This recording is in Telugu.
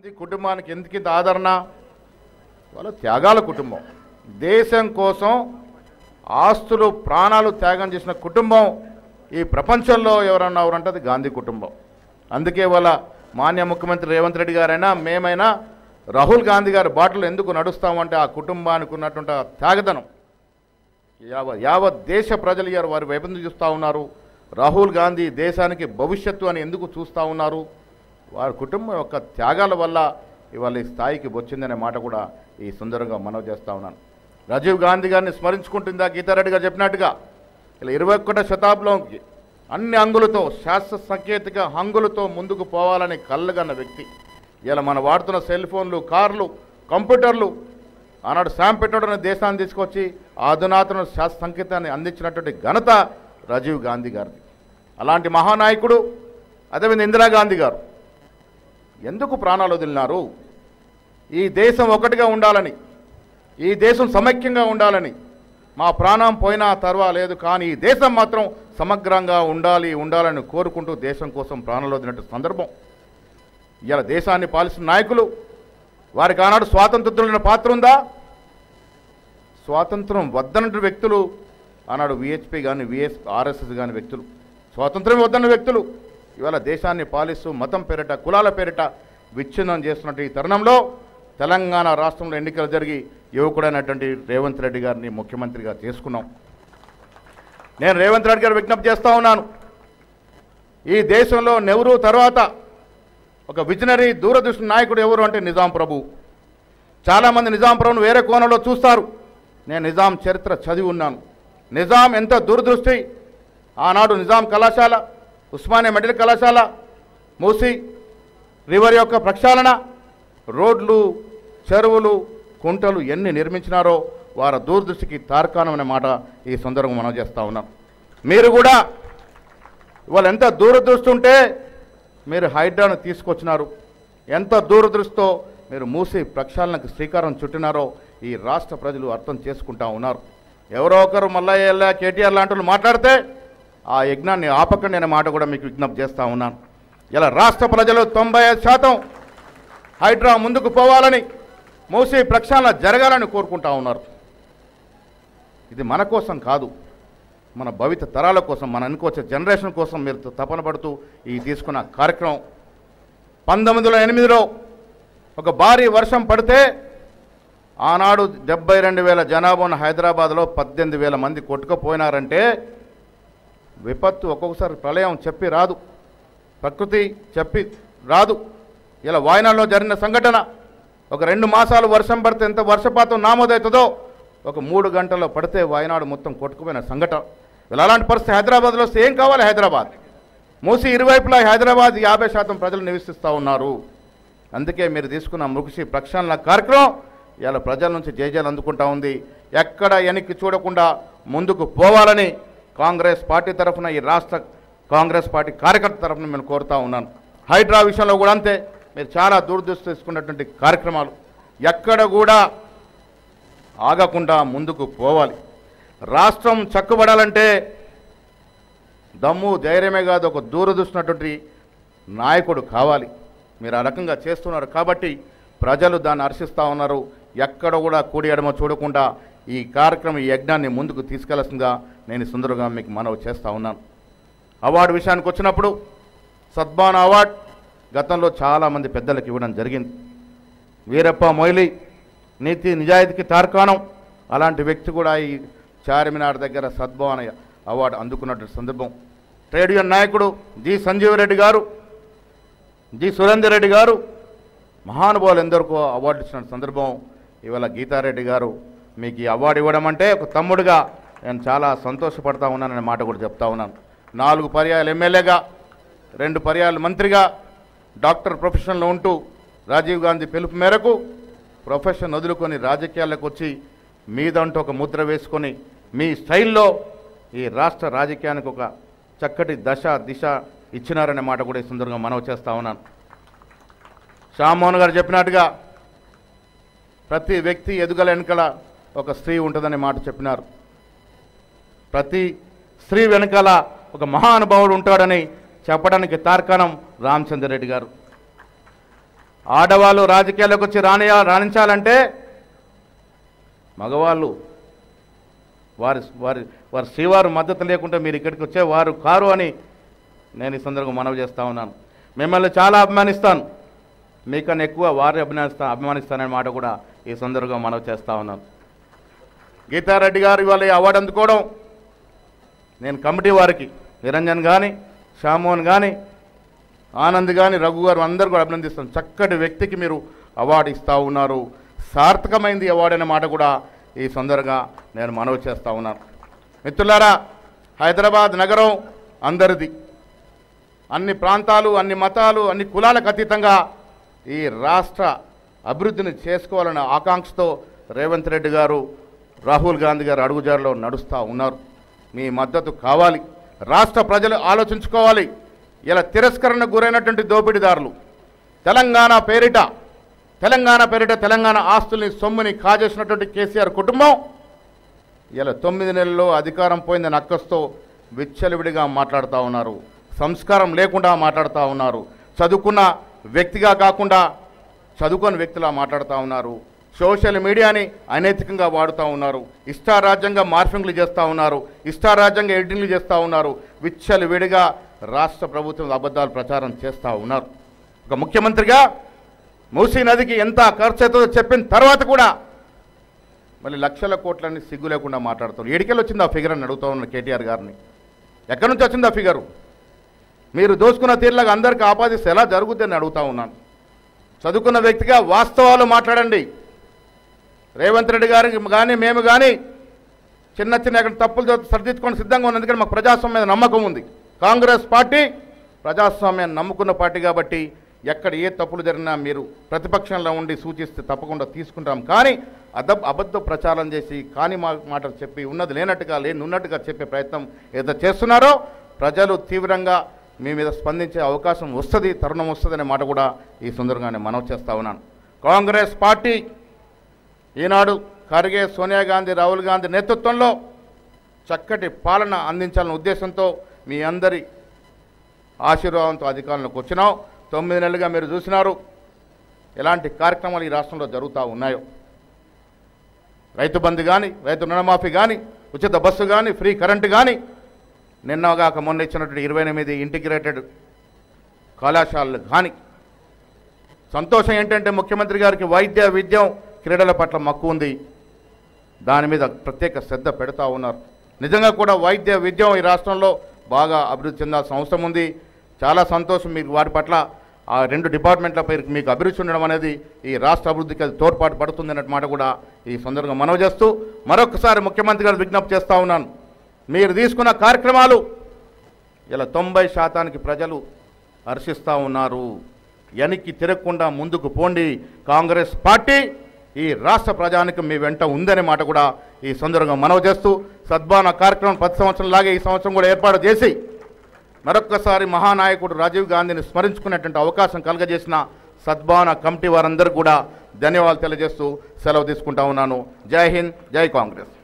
గాంధీ కుటుంబానికి ఎందుకింత ఆదరణ వాళ్ళ త్యాగాల కుటుంబం దేశం కోసం ఆస్తులు ప్రాణాలు త్యాగం చేసిన కుటుంబం ఈ ప్రపంచంలో ఎవరన్నా ఎవరంటే అది గాంధీ కుటుంబం అందుకే వాళ్ళ మాన్య ముఖ్యమంత్రి రేవంత్ రెడ్డి గారైనా మేమైనా రాహుల్ గాంధీ గారి బాటలు ఎందుకు నడుస్తామంటే ఆ కుటుంబానికి ఉన్నటువంటి ఆ త్యాగదనం యావత్ యావత్ దేశ ప్రజలు ఇవాళ వారి వైపు ఎందుకు చూస్తూ ఉన్నారు రాహుల్ గాంధీ దేశానికి భవిష్యత్తు అని ఎందుకు చూస్తూ ఉన్నారు వారి కుటుంబం యొక్క త్యాగాల వల్ల ఇవాళ ఈ స్థాయికి వచ్చిందనే మాట కూడా ఈ సుందరంగా మనవి చేస్తూ ఉన్నాను రాజీవ్ గాంధీ గారిని స్మరించుకుంటుందా గీతారెడ్డి గారు చెప్పినట్టుగా ఇలా ఇరవై ఒకటో శతాబ్దంకి అన్ని అంగులతో శాస్త్ర సాంకేతిక హంగులతో ముందుకు పోవాలని కళ్ళగన్న వ్యక్తి ఇలా మనం వాడుతున్న సెల్ ఫోన్లు కార్లు కంప్యూటర్లు ఆనాడు శామ్ పెట్టోడ్ అనే దేశాన్ని తీసుకొచ్చి ఆధునాతన శాస్త్ర సంకేతాన్ని అందించినటువంటి ఘనత రాజీవ్ గాంధీ గారిది అలాంటి మహానాయకుడు అదేవిధంగా ఇందిరాగాంధీ గారు ఎందుకు ప్రాణాలు వదిలినారు ఈ దేశం ఒకటిగా ఉండాలని ఈ దేశం సమైక్యంగా ఉండాలని మా ప్రాణం పోయినా పర్వాలేదు కానీ ఈ దేశం మాత్రం సమగ్రంగా ఉండాలి ఉండాలని కోరుకుంటూ దేశం కోసం ప్రాణాలు వదిలినట్టు సందర్భం ఇలా దేశాన్ని పాలిస్తున్న నాయకులు వారికి ఆనాడు స్వాతంత్రులైన పాత్ర ఉందా స్వాతంత్రం వద్దనటువంటి వ్యక్తులు ఆనాడు విహెచ్పి కానీ విఎస్ ఆర్ఎస్ఎస్ కానీ వ్యక్తులు స్వాతంత్రం వద్దన్న వ్యక్తులు ఇవాళ దేశాన్ని పాలిస్తూ మతం పేరిట కులాల పేరిట విచ్ఛిన్నం చేస్తున్నట్టు ఈ తరుణంలో తెలంగాణ రాష్ట్రంలో ఎన్నికలు జరిగి యువకుడైనటువంటి రేవంత్ రెడ్డి గారిని ముఖ్యమంత్రిగా చేసుకున్నాం నేను రేవంత్ రెడ్డి గారు విజ్ఞప్తి చేస్తూ ఉన్నాను ఈ దేశంలో నెహ్రూ తర్వాత ఒక విజనరీ దూరదృష్టి నాయకుడు ఎవరు అంటే నిజాం ప్రభు చాలామంది నిజాం ప్రభును వేరే కోణంలో చూస్తారు నేను నిజాం చరిత్ర చదివి ఉన్నాను నిజాం ఎంత దూరదృష్టి ఆనాడు నిజాం కళాశాల ఉస్మానియా మెడికల్ కళాశాల మూసి రివర్ యొక్క ప్రక్షాళన రోడ్లు చెరువులు కుంటలు ఎన్ని నిర్మించినారో వారి దూరదృష్టికి తార్కాణం అనే మాట ఈ సందర్భంగా మనం చేస్తూ ఉన్నాం మీరు కూడా ఇవాళ ఎంత దూరదృష్టి ఉంటే మీరు హైడ్రాను తీసుకొచ్చినారు ఎంత దూరదృష్టితో మీరు మూసి ప్రక్షాళనకు శ్రీకారం చుట్టినారో ఈ రాష్ట్ర ప్రజలు అర్థం చేసుకుంటా ఉన్నారు ఎవరో ఒకరు మల్లయ్య కేటీఆర్ లాంటి వాళ్ళు మాట్లాడితే ఆ యజ్ఞాన్ని ఆపకండి అనే మాట కూడా మీకు విజ్ఞప్తి చేస్తూ ఉన్నాను ఇలా రాష్ట్ర ప్రజలు తొంభై ఐదు శాతం హైడ్రా ముందుకు పోవాలని మూసి ప్రక్షాళన జరగాలని కోరుకుంటా ఉన్నారు ఇది మన కోసం కాదు మన భవిత తరాల కోసం మన అనుకోవచ్చే జనరేషన్ కోసం మీరు తపన పడుతూ ఈ తీసుకున్న కార్యక్రమం పంతొమ్మిది వందల ఎనిమిదిలో ఒక భారీ వర్షం పడితే ఆనాడు డెబ్బై రెండు వేల జనాభా ఉన్న హైదరాబాద్లో పద్దెనిమిది వేల మంది కొట్టుకుపోయినారంటే విపత్తు ఒక్కొక్కసారి ప్రళయం చెప్పి రాదు ప్రకృతి చెప్పి రాదు ఇలా వాయనాడులో జరిగిన సంఘటన ఒక రెండు మాసాలు వర్షం పడితే ఎంత వర్షపాతం నామోదవుతుందో ఒక మూడు గంటల్లో పడితే వాయనాడు మొత్తం కొట్టుకుపోయిన సంఘటన ఇలా అలాంటి పరిస్థితి హైదరాబాద్లో వస్తే ఏం కావాలి హైదరాబాద్ మూసి ఇరువైపులా హైదరాబాద్ యాభై శాతం ప్రజలు నివసిస్తూ ఉన్నారు అందుకే మీరు తీసుకున్న మృగశి ప్రక్షాళన కార్యక్రమం ఇలా ప్రజల నుంచి జయజయాలు అందుకుంటా ఉంది ఎక్కడ వెనక్కి చూడకుండా ముందుకు పోవాలని కాంగ్రెస్ పార్టీ తరఫున ఈ రాష్ట్ర కాంగ్రెస్ పార్టీ కార్యకర్త తరఫున నేను కోరుతా ఉన్నాను హైడ్రా విషయంలో కూడా అంతే మీరు చాలా దూరదృష్టి తీసుకున్నటువంటి కార్యక్రమాలు ఎక్కడ కూడా ఆగకుండా ముందుకు పోవాలి రాష్ట్రం చక్కబడాలంటే దమ్ము ధైర్యమే కాదు ఒక దూరదృష్టినటువంటి నాయకుడు కావాలి మీరు ఆ రకంగా చేస్తున్నారు కాబట్టి ప్రజలు దాన్ని హర్షిస్తూ ఉన్నారు ఎక్కడ కూడా కూడి ఎడమ చూడకుండా ఈ కార్యక్రమం ఈ యజ్ఞాన్ని ముందుకు తీసుకెళ్లాల్సిందిగా నేను ఈ సుందరంగా మీకు మనవి చేస్తూ ఉన్నాను అవార్డు విషయానికి వచ్చినప్పుడు సద్భావన అవార్డ్ గతంలో చాలామంది పెద్దలకు ఇవ్వడం జరిగింది వీరప్ప మొయిలి నీతి నిజాయితీకి తార్కాణం అలాంటి వ్యక్తి కూడా ఈ చార్మినార్ దగ్గర సద్భావన అవార్డు అందుకున్నటువంటి సందర్భం ట్రేడ్ యూనియన్ నాయకుడు జి సంజీవరెడ్డి గారు జి సురేందర్ రెడ్డి గారు మహానుభావులు ఎందరికో అవార్డు ఇచ్చిన సందర్భం ఇవాళ గీతారెడ్డి గారు మీకు ఈ అవార్డు ఇవ్వడం అంటే ఒక తమ్ముడుగా నేను చాలా సంతోషపడతా ఉన్నాననే మాట కూడా చెప్తా ఉన్నాను నాలుగు పర్యాయాలు ఎమ్మెల్యేగా రెండు పర్యాయాలు మంత్రిగా డాక్టర్ ప్రొఫెషన్లో ఉంటూ రాజీవ్ గాంధీ పిలుపు మేరకు ప్రొఫెషన్ వదులుకొని రాజకీయాలకు వచ్చి మీదంటూ ఒక ముద్ర వేసుకొని మీ స్టైల్లో ఈ రాష్ట్ర రాజకీయానికి ఒక చక్కటి దశ దిశ ఇచ్చినారనే మాట కూడా ఈ సందర్భంగా మనవి చేస్తా ఉన్నాను శ్యామ్మోహన్ గారు చెప్పినట్టుగా ప్రతి వ్యక్తి ఎదుగల వెనుకల ఒక స్త్రీ ఉంటుందనే మాట చెప్పినారు ప్రతి స్త్రీ వెనకాల ఒక మహానుభావుడు ఉంటాడని చెప్పడానికి తార్కాణం రామచంద్ర రెడ్డి గారు ఆడవాళ్ళు రాజకీయాల్లోకి వచ్చి రాణి రాణించాలంటే మగవాళ్ళు వారి వారి వారి శ్రీవారు మద్దతు లేకుంటే మీరు ఇక్కడికి వచ్చే వారు కారు అని నేను ఈ సందర్భంగా మనవి చేస్తా ఉన్నాను మిమ్మల్ని చాలా అభిమానిస్తాను మీకన్నా ఎక్కువ వారిని అభిమానిస్తా అభిమానిస్తాననే మాట కూడా ఈ సందర్భంగా మనవి చేస్తా ఉన్నాను గీతారెడ్డి గారు ఇవాళ ఈ అవార్డు అందుకోవడం నేను కమిటీ వారికి నిరంజన్ కానీ షామోహన్ కానీ ఆనంద్ కానీ రఘు గారు అందరూ కూడా అభినందిస్తాను చక్కటి వ్యక్తికి మీరు అవార్డు ఇస్తూ ఉన్నారు సార్థకమైంది అవార్డు అనే మాట కూడా ఈ సందర్భంగా నేను మనవి చేస్తూ ఉన్నాను మిత్రులారా హైదరాబాద్ నగరం అందరిది అన్ని ప్రాంతాలు అన్ని మతాలు అన్ని కులాలకు అతీతంగా ఈ రాష్ట్ర అభివృద్ధిని చేసుకోవాలనే ఆకాంక్షతో రేవంత్ రెడ్డి గారు రాహుల్ గాంధీ గారు అడుగుజాడలో నడుస్తూ ఉన్నారు మీ మద్దతు కావాలి రాష్ట్ర ప్రజలు ఆలోచించుకోవాలి ఇలా తిరస్కరణకు గురైనటువంటి దోపిడీదారులు తెలంగాణ పేరిట తెలంగాణ పేరిట తెలంగాణ ఆస్తుల్ని సొమ్ముని కాజేసినటువంటి కేసీఆర్ కుటుంబం ఇలా తొమ్మిది నెలల్లో అధికారం పోయిందని అక్కస్తో విచ్చలవిడిగా మాట్లాడుతూ ఉన్నారు సంస్కారం లేకుండా మాట్లాడుతూ ఉన్నారు చదువుకున్న వ్యక్తిగా కాకుండా చదువుకొని వ్యక్తిలా మాట్లాడుతూ ఉన్నారు సోషల్ మీడియాని అనైతికంగా వాడుతూ ఉన్నారు ఇష్టారాజ్యంగా మార్ఫింగ్లు చేస్తూ ఉన్నారు ఇష్టారాజ్యంగా ఎడిటింగ్లు చేస్తూ ఉన్నారు విచ్చలవిడిగా రాష్ట్ర ప్రభుత్వం అబద్ధాలు ప్రచారం చేస్తూ ఉన్నారు ఒక ముఖ్యమంత్రిగా మూసీ నదికి ఎంత ఖర్చు అవుతుందో చెప్పిన తర్వాత కూడా మళ్ళీ లక్షల కోట్లన్నీ సిగ్గు లేకుండా మాట్లాడుతారు ఏడికెళ్ళి వచ్చింది ఆ ఫిగర్ అని అడుగుతా ఉన్నాను కేటీఆర్ గారిని ఎక్కడి నుంచి వచ్చింది ఆ ఫిగరు మీరు దోచుకున్న తీరులాగా అందరికీ ఆపాదిస్తే ఎలా జరుగుద్దని అడుగుతా ఉన్నాను చదువుకున్న వ్యక్తిగా వాస్తవాలు మాట్లాడండి రేవంత్ రెడ్డి గారికి కానీ మేము కానీ చిన్న చిన్న ఎక్కడ తప్పులు జరుగుతూ సరిదిద్దుకొని సిద్ధంగా ఉన్నది ఎందుకంటే మాకు ప్రజాస్వామ్యం మీద నమ్మకం ఉంది కాంగ్రెస్ పార్టీ ప్రజాస్వామ్యాన్ని నమ్ముకున్న పార్టీ కాబట్టి ఎక్కడ ఏ తప్పులు జరిగినా మీరు ప్రతిపక్షంలో ఉండి సూచిస్తే తప్పకుండా తీసుకుంటాం కానీ అద అబద్ధ ప్రచారం చేసి కాని మా మాటలు చెప్పి ఉన్నది లేనట్టుగా లేని ఉన్నట్టుగా చెప్పే ప్రయత్నం ఏదో చేస్తున్నారో ప్రజలు తీవ్రంగా మీ మీద స్పందించే అవకాశం వస్తుంది తరుణం వస్తుంది అనే మాట కూడా ఈ సందర్భంగానే మనవి చేస్తా ఉన్నాను కాంగ్రెస్ పార్టీ ఈనాడు ఖర్గే సోనియా గాంధీ రాహుల్ గాంధీ నేతృత్వంలో చక్కటి పాలన అందించాలనే ఉద్దేశంతో మీ అందరి ఆశీర్వాదంతో అధికారంలోకి వచ్చినాం తొమ్మిది నెలలుగా మీరు చూసినారు ఎలాంటి కార్యక్రమాలు ఈ రాష్ట్రంలో జరుగుతూ ఉన్నాయో రైతు బంధు కానీ రైతు రుణమాఫీ కానీ ఉచిత బస్సు కానీ ఫ్రీ కరెంటు కానీ నిన్నగాక మొన్న ఇచ్చినటువంటి ఇరవై ఎనిమిది ఇంటిగ్రేటెడ్ కళాశాలలు కానీ సంతోషం ఏంటంటే ముఖ్యమంత్రి గారికి వైద్య విద్యం క్రీడల పట్ల మక్కువ ఉంది దాని మీద ప్రత్యేక శ్రద్ధ పెడతా ఉన్నారు నిజంగా కూడా వైద్య విద్యం ఈ రాష్ట్రంలో బాగా అభివృద్ధి చెందాల్సిన అవసరం ఉంది చాలా సంతోషం మీకు వాటి పట్ల ఆ రెండు డిపార్ట్మెంట్ల పేరు మీకు అభిరుచి ఉండడం అనేది ఈ రాష్ట్ర అభివృద్ధికి అది తోడ్పాటు పడుతుంది అన్నట్టు మాట కూడా ఈ సందర్భంగా మనవి చేస్తూ మరొకసారి ముఖ్యమంత్రి గారు విజ్ఞప్తి చేస్తూ ఉన్నాను మీరు తీసుకున్న కార్యక్రమాలు ఇలా తొంభై శాతానికి ప్రజలు హర్షిస్తూ ఉన్నారు వెనక్కి తిరగకుండా ముందుకు పోండి కాంగ్రెస్ పార్టీ ఈ రాష్ట్ర ప్రజానికి మీ వెంట ఉందనే మాట కూడా ఈ సందర్భంగా మనవి చేస్తూ సద్భావన కార్యక్రమం ప్రతి సంవత్సరం లాగే ఈ సంవత్సరం కూడా ఏర్పాటు చేసి మరొక్కసారి మహానాయకుడు రాజీవ్ గాంధీని స్మరించుకునేటువంటి అవకాశం కలగజేసిన సద్భావన కమిటీ వారందరూ కూడా ధన్యవాదాలు తెలియజేస్తూ సెలవు తీసుకుంటా ఉన్నాను జై హింద్ జై కాంగ్రెస్